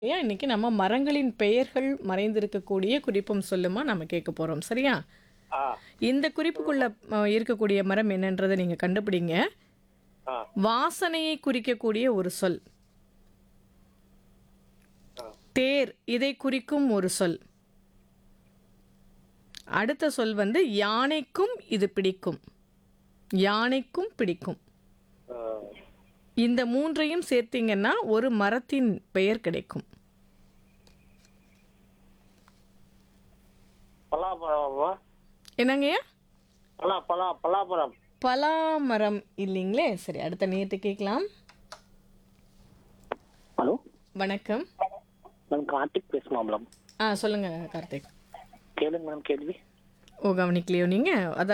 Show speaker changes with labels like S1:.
S1: ஏன் இன்னைக்கு நம்ம மரங்களின் பெயர்கள் மறைந்திருக்கக்கூடிய குறிப்பும் சொல்லுமா நம்ம கேட்க போறோம் சரியா
S2: ஆ
S1: இந்த குறிப்புக்குள்ள அஹ், இருக்கக்கூடிய மரம் என்னன்றதை நீங்க கண்டுபிடிங்க
S2: ஆ
S1: வாசனையை குறிக்கக்கூடிய ஒரு சொல்
S2: ஆ.
S1: தேர் இதை குறிக்கும் ஒரு சொல் அடுத்த சொல் வந்து யானைக்கும் இது பிடிக்கும் யானைக்கும் பிடிக்கும்
S2: ஆ.
S1: இந்த மூன்றையும் சேர்த்தீங்கன்னா ஒரு மரத்தின் பெயர் கிடைக்கும்
S2: பலாப்பழமா
S1: என்னங்கய்யா
S2: பலா பலா பலாப்பழம்
S1: பலாமரம் இல்லைங்களே சரி அடுத்த நேற்று கேட்கலாம்
S2: ஹலோ
S1: வணக்கம்
S2: மேம் கார்த்திக் பேசுமா மேடம்
S1: ஆ சொல்லுங்க கார்த்திக்
S2: கேளுங்க மேம் கேள்வி
S1: ஓ கவனிக்கலையோ நீங்கள்